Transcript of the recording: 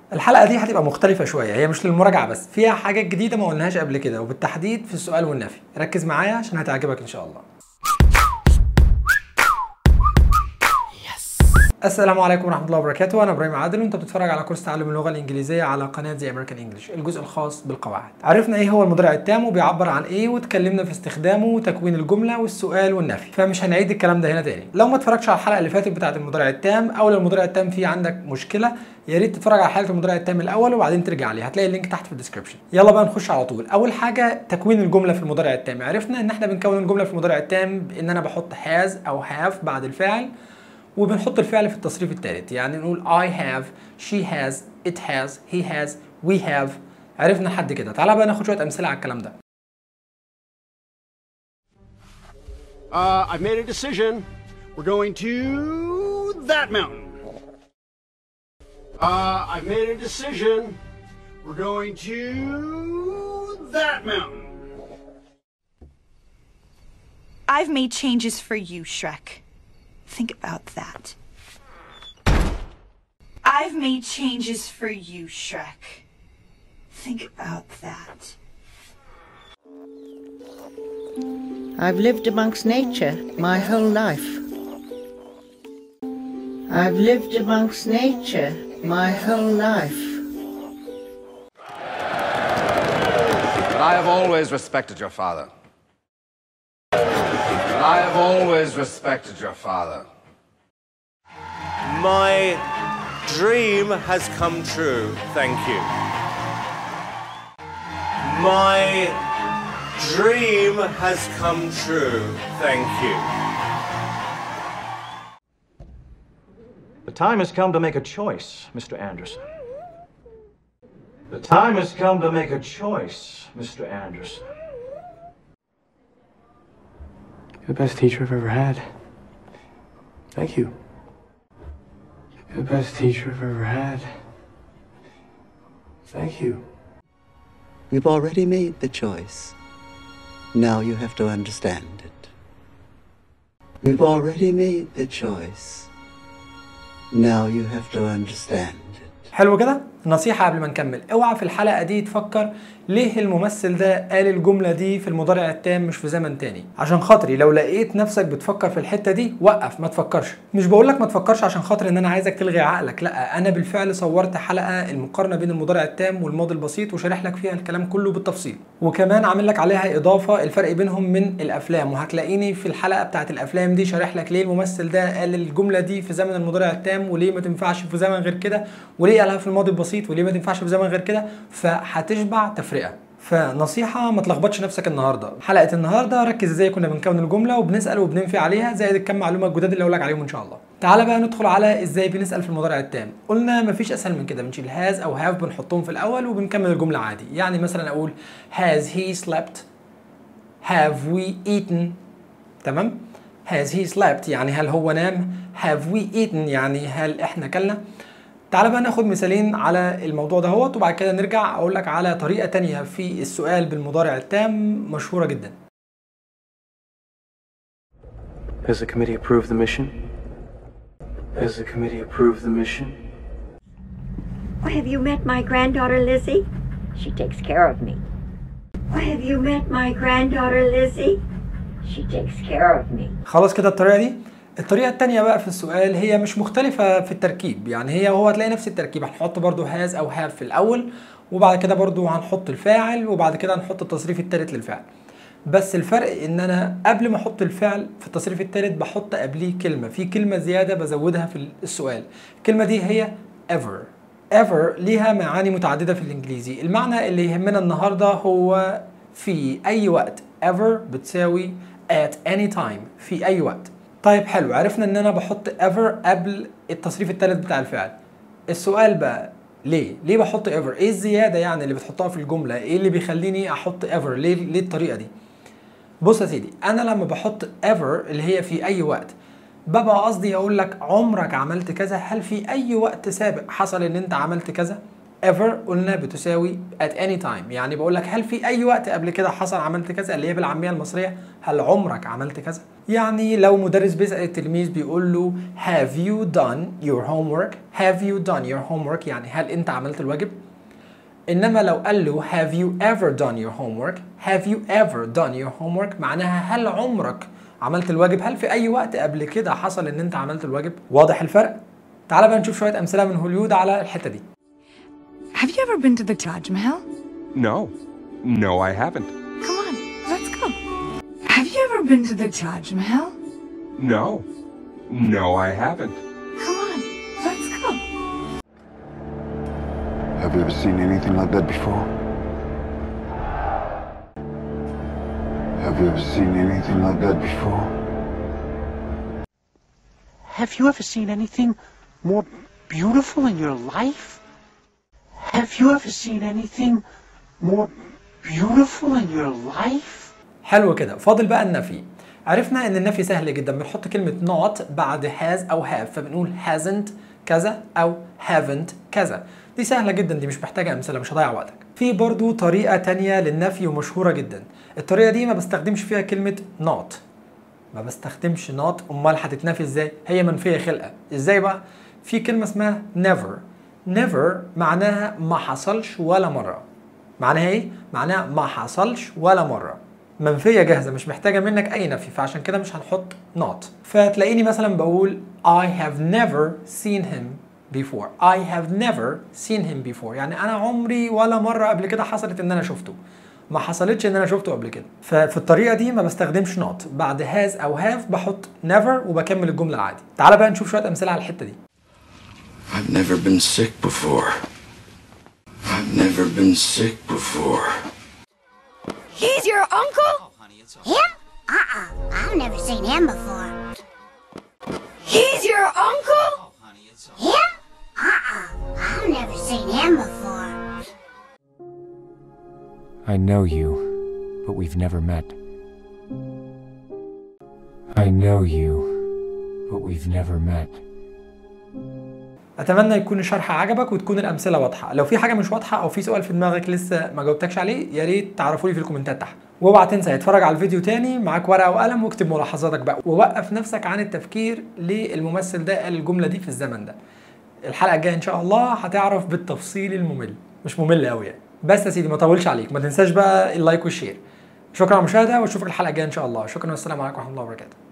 الحلقه دي هتبقى مختلفه شويه هي مش للمراجعه بس فيها حاجات جديده ما قلناهاش قبل كده وبالتحديد في السؤال والنفي ركز معايا عشان هتعجبك ان شاء الله السلام عليكم ورحمه الله وبركاته انا ابراهيم عادل وانت بتتفرج على كورس تعلم اللغه الانجليزيه على قناه زي امريكان انجلش الجزء الخاص بالقواعد عرفنا ايه هو المضارع التام وبيعبر عن ايه واتكلمنا في استخدامه وتكوين الجمله والسؤال والنفي فمش هنعيد الكلام ده هنا تاني لو ما اتفرجتش على الحلقه اللي فاتت بتاعه المضارع التام او لو المضارع التام فيه عندك مشكله يا ريت تتفرج على حلقه المضارع التام الاول وبعدين ترجع لي هتلاقي اللينك تحت في الديسكربشن يلا بقى نخش على طول اول حاجه تكوين الجمله في المضارع التام عرفنا ان احنا بنكون الجمله في المضارع التام بان انا بحط has او have بعد الفعل وبنحط الفعل في التصريف الثالث يعني نقول I have she has it has he has we have عرفنا لحد كده تعالى بقى ناخد شويه امثله على الكلام ده Uh, I've made a decision. We're going to that mountain. Uh, I've made a decision. We're going to that mountain. I've made changes for you, Shrek. Think about that. I've made changes for you, Shrek. Think about that. I've lived amongst nature my whole life. I've lived amongst nature my whole life. But I have always respected your father. But I have always respected your father. My dream has come true. Thank you. My dream has come true. Thank you. The time has come to make a choice, Mr. Anderson. The time has come to make a choice, Mr. Anderson. You're the best teacher I've ever had. Thank you. You're the best teacher I've ever had. Thank you. We've already made the choice. Now you have to understand it. We've already made the choice. Now you have to understand it. حلو كده نصيحة قبل ما نكمل اوعى في الحلقة دي تفكر ليه الممثل ده قال الجملة دي في المضارع التام مش في زمن تاني عشان خاطري لو لقيت نفسك بتفكر في الحتة دي وقف ما تفكرش مش بقولك ما تفكرش عشان خاطر ان انا عايزك تلغي عقلك لا انا بالفعل صورت حلقة المقارنة بين المضارع التام والماضي البسيط وشارح لك فيها الكلام كله بالتفصيل وكمان عامل لك عليها اضافة الفرق بينهم من الافلام وهتلاقيني في الحلقة بتاعت الافلام دي شارح لك ليه الممثل ده قال الجملة دي في زمن المضارع التام وليه ما تنفعش في زمن غير كده وليه قالها في الماضي البسيط وليه ما تنفعش في زمن غير كده فهتشبع تفرقة فنصيحة ما تلخبطش نفسك النهاردة حلقة النهاردة ركز ازاي كنا بنكون الجملة وبنسأل وبننفي عليها زائد الكم معلومة الجداد اللي اقولك عليهم ان شاء الله تعالى بقى ندخل على ازاي بنسأل في المضارع التام قلنا مفيش اسهل من كده بنشيل هاز او هاف بنحطهم في الاول وبنكمل الجملة عادي يعني مثلا اقول has he slept have we eaten تمام has he slept يعني هل هو نام have we eaten يعني هل احنا كلنا تعال بقى ناخد مثالين على الموضوع دهوت وبعد كده نرجع اقول لك على طريقه تانية في السؤال بالمضارع التام مشهوره جدا Has the committee approved the mission? Has the committee approved the mission? Why, have you met my granddaughter Lizzie? She takes care of me. Why, have you met my granddaughter Lizzie? She takes care of me. خلاص كده الطريقه دي الطريقه التانية بقى في السؤال هي مش مختلفه في التركيب يعني هي هو هتلاقي نفس التركيب هنحط برضو هاز او هاف في الاول وبعد كده برضو هنحط الفاعل وبعد كده هنحط التصريف التالت للفعل بس الفرق ان انا قبل ما احط الفعل في التصريف التالت بحط قبليه كلمه في كلمه زياده بزودها في السؤال الكلمه دي هي ever ever ليها معاني متعدده في الانجليزي المعنى اللي يهمنا النهارده هو في اي وقت ever بتساوي at any time في اي وقت طيب حلو عرفنا ان انا بحط ever قبل التصريف التالت بتاع الفعل السؤال بقى ليه؟ ليه بحط ever؟ ايه الزيادة يعني اللي بتحطها في الجملة؟ ايه اللي بيخليني احط ever؟ ليه ليه الطريقة دي؟ بص يا سيدي انا لما بحط ever اللي هي في اي وقت ببقى قصدي اقول لك عمرك عملت كذا هل في اي وقت سابق حصل ان انت عملت كذا ever قلنا بتساوي at any time يعني بقول لك هل في اي وقت قبل كده حصل عملت كذا اللي هي بالعاميه المصريه هل عمرك عملت كذا يعني لو مدرس بيسال التلميذ بيقول له have you done your homework have you done your homework يعني هل انت عملت الواجب انما لو قال له have you ever done your homework have you ever done your homework معناها هل عمرك عملت الواجب هل في اي وقت قبل كده حصل ان انت عملت الواجب واضح الفرق تعال بقى نشوف شويه امثله من هوليود على الحته دي Have you ever been to the Taj Mahal? No. No, I haven't. Come on, let's go. Have you ever been to the Taj Mahal? No. No, I haven't. Come on, let's go. Have you ever seen anything like that before? Have you ever seen anything like that before? Have you ever seen anything more beautiful in your life? Have you ever seen anything more beautiful in your life? حلو كده فاضل بقى النفي عرفنا ان النفي سهل جدا بنحط كلمة not بعد has او have فبنقول hasn't كذا او haven't كذا دي سهلة جدا دي مش محتاجة امثلة مش هضيع وقتك في برضو طريقة تانية للنفي ومشهورة جدا الطريقة دي ما بستخدمش فيها كلمة not ما بستخدمش not امال هتتنفي ازاي هي منفية خلقة ازاي بقى في كلمة اسمها never never معناها ما حصلش ولا مرة معناها ايه معناها ما حصلش ولا مرة منفيه جاهزه مش محتاجه منك اي نفي فعشان كده مش هنحط not فتلاقيني مثلا بقول I have never seen him before I have never seen him before يعني انا عمري ولا مره قبل كده حصلت ان انا شفته ما حصلتش ان انا شفته قبل كده ففي الطريقه دي ما بستخدمش not بعد has او have بحط never وبكمل الجمله عادي تعال بقى نشوف شويه امثله على الحته دي I've never been sick before. I've never been sick before. He's your uncle? Him? Uh-uh. I've never seen him before. He's your uncle? Him? Uh-uh. I've never seen him before. I know you, but we've never met. I know you, but we've never met. اتمنى يكون الشرح عجبك وتكون الامثله واضحه لو في حاجه مش واضحه او في سؤال في دماغك لسه ما جاوبتكش عليه يا ريت تعرفوا لي في الكومنتات تحت واوعى تنسى اتفرج على الفيديو تاني معاك ورقه وقلم واكتب ملاحظاتك بقى ووقف نفسك عن التفكير ليه الممثل ده قال الجمله دي في الزمن ده الحلقه الجايه ان شاء الله هتعرف بالتفصيل الممل مش ممل قوي يعني بس يا سيدي ما اطولش عليك ما تنساش بقى اللايك والشير شكرا على المشاهده واشوفك الحلقه الجايه ان شاء الله شكرا والسلام عليكم ورحمه الله وبركاته